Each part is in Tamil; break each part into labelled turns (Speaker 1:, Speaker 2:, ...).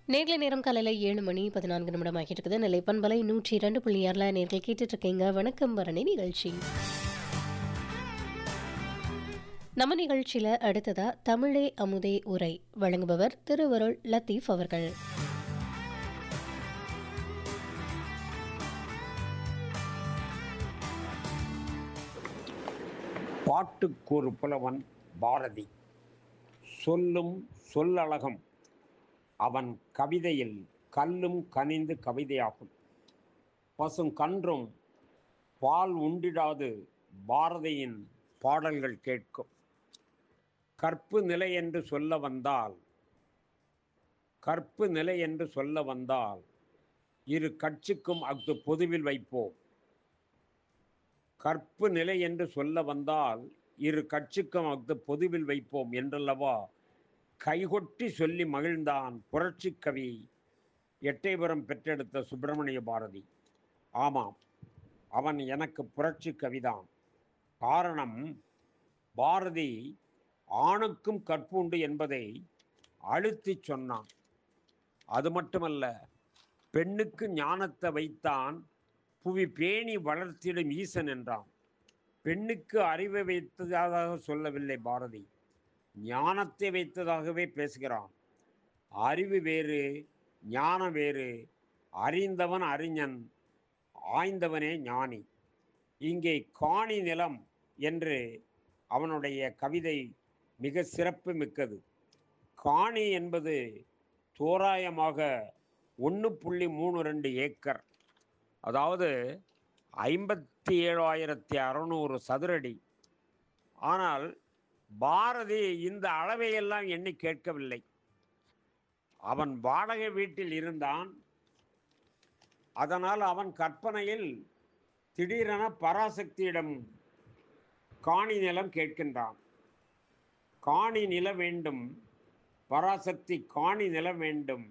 Speaker 1: நேர்ல நேரம் காலையில் ஏழு மணி பதினான்கு நிமிடம் ஆகிட்டு இருக்குது நெல்லை பண்பலை நூற்றி இரண்டு புள்ளி ஆறில் நேர்கள் கேட்டுட்டு இருக்கீங்க வணக்கம் பரணி நிகழ்ச்சி நம்ம நிகழ்ச்சியில் அடுத்ததா தமிழே அமுதே உரை வழங்குபவர் திருவருள் லத்தீஃப் அவர்கள்
Speaker 2: பாட்டுக்கொரு புலவன் பாரதி சொல்லும் சொல்லழகம் அவன் கவிதையில் கல்லும் கனிந்து கவிதையாகும் பசும் கன்றும் பால் உண்டிடாது பாரதியின் பாடல்கள் கேட்கும் கற்பு நிலை என்று சொல்ல வந்தால் கற்பு நிலை என்று சொல்ல வந்தால் இரு கட்சிக்கும் அஃது பொதுவில் வைப்போம் கற்பு நிலை என்று சொல்ல வந்தால் இரு கட்சிக்கும் அஃது பொதுவில் வைப்போம் என்றல்லவா கைகொட்டி சொல்லி மகிழ்ந்தான் புரட்சி கவி எட்டயபுரம் பெற்றெடுத்த சுப்பிரமணிய பாரதி ஆமாம் அவன் எனக்கு புரட்சி கவிதான் காரணம் பாரதி ஆணுக்கும் கற்பு உண்டு என்பதை அழுத்திச் சொன்னான் அது மட்டுமல்ல பெண்ணுக்கு ஞானத்தை வைத்தான் புவி பேணி வளர்த்திடும் ஈசன் என்றான் பெண்ணுக்கு அறிவை வைத்ததாக சொல்லவில்லை பாரதி ஞானத்தை வைத்ததாகவே பேசுகிறான் அறிவு வேறு ஞானம் வேறு அறிந்தவன் அறிஞன் ஆய்ந்தவனே ஞானி இங்கே காணி நிலம் என்று அவனுடைய கவிதை மிக சிறப்பு மிக்கது காணி என்பது தோராயமாக ஒன்று புள்ளி மூணு ரெண்டு ஏக்கர் அதாவது ஐம்பத்தி ஏழாயிரத்தி அறநூறு சதுரடி ஆனால் பாரதி இந்த அளவையெல்லாம் எண்ணி கேட்கவில்லை அவன் வாடகை வீட்டில் இருந்தான் அதனால் அவன் கற்பனையில் திடீரென பராசக்தியிடம் காணி நிலம் கேட்கின்றான் காணி நில வேண்டும் பராசக்தி காணி நில வேண்டும்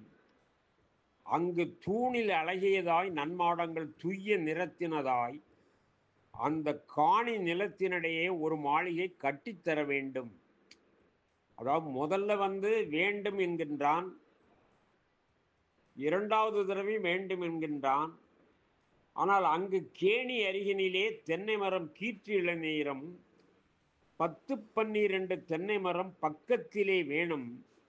Speaker 2: அங்கு தூணில் அழகியதாய் நன்மாடங்கள் துய்ய நிறத்தினதாய் அந்த காணி நிலத்தினிடையே ஒரு மாளிகை கட்டித்தர வேண்டும் அதாவது முதல்ல வந்து வேண்டும் என்கின்றான் இரண்டாவது தடவை வேண்டும் என்கின்றான் ஆனால் அங்கு கேணி அருகினிலே தென்னை மரம் கீற்று இளநீரம் பத்து பன்னிரண்டு தென்னை மரம் பக்கத்திலே வேணும்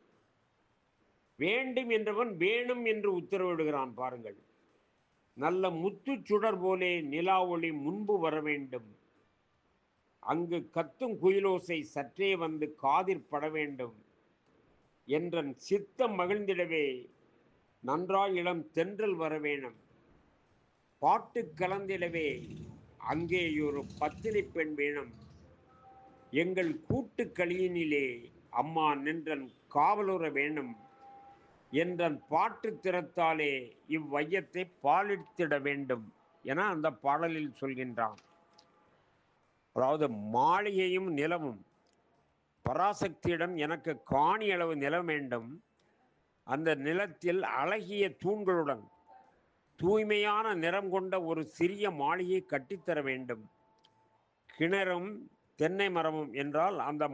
Speaker 2: வேண்டும் என்றவன் வேணும் என்று உத்தரவிடுகிறான் பாருங்கள் நல்ல முத்துச் சுடர் போலே நிலா ஒளி முன்பு வர வேண்டும் அங்கு கத்தும் குயிலோசை சற்றே வந்து காதிற் பட வேண்டும் என்றன் சித்தம் மகிழ்ந்திடவே நன்றாய் இளம் தென்றல் வர வேணும் பாட்டு கலந்திடவே அங்கே ஒரு பத்தினி பெண் வேணும் எங்கள் கூட்டு களியினிலே அம்மா நின்றன் காவலுற வேணும் என்றன் பாட்டு திறத்தாலே இவ்வையத்தை பாலித்திட வேண்டும் என அந்த பாடலில் சொல்கின்றான் அதாவது மாளிகையும் நிலமும் பராசக்தியிடம் எனக்கு காணி அளவு நிலம் வேண்டும் அந்த நிலத்தில் அழகிய தூண்களுடன் தூய்மையான நிறம் கொண்ட ஒரு சிறிய மாளிகை கட்டித்தர வேண்டும் கிணறும் தென்னை மரமும் என்றால் அந்த